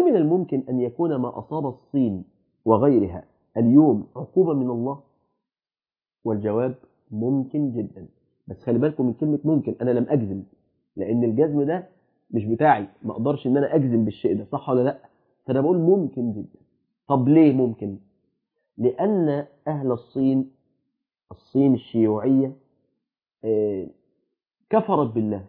من الممكن أن يكون ما أصاب الصين وغيرها اليوم عقوبة من الله والجواب ممكن جدا بس خلي بالكم من كلمة ممكن أنا لم أجزم لأن الجزم ده مش بتاعي ما أقدرش إن أنا أجزم بالشيء ده صح ولا لأ فأنا بقول ممكن جدا طب ليه ممكن لأن أهل الصين الصين الشيوعية آه، كفرت بالله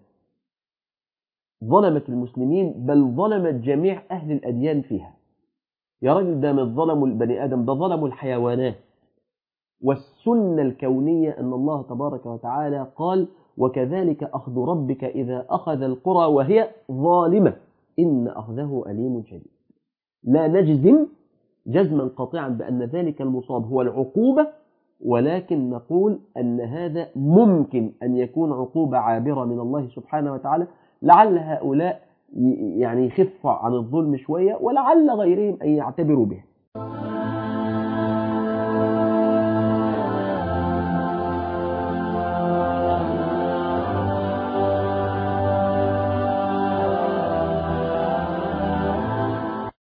ظلمت المسلمين بل ظلمت جميع أهل الأديان فيها يا راجل ده مش ظلموا البني آدم ده ظلموا الحيوانات والسنة الكونية أن الله تبارك وتعالى قال وكذلك أخذ ربك إذا أخذ القرى وهي ظالمة إن أخذه أليم شديد لا نجزم جزما قاطعا بأن ذلك المصاب هو العقوبة ولكن نقول أن هذا ممكن أن يكون عقوبة عابرة من الله سبحانه وتعالى لعل هؤلاء ي- يعني يخف عن الظلم شوية ولعل غيرهم أن يعتبروا به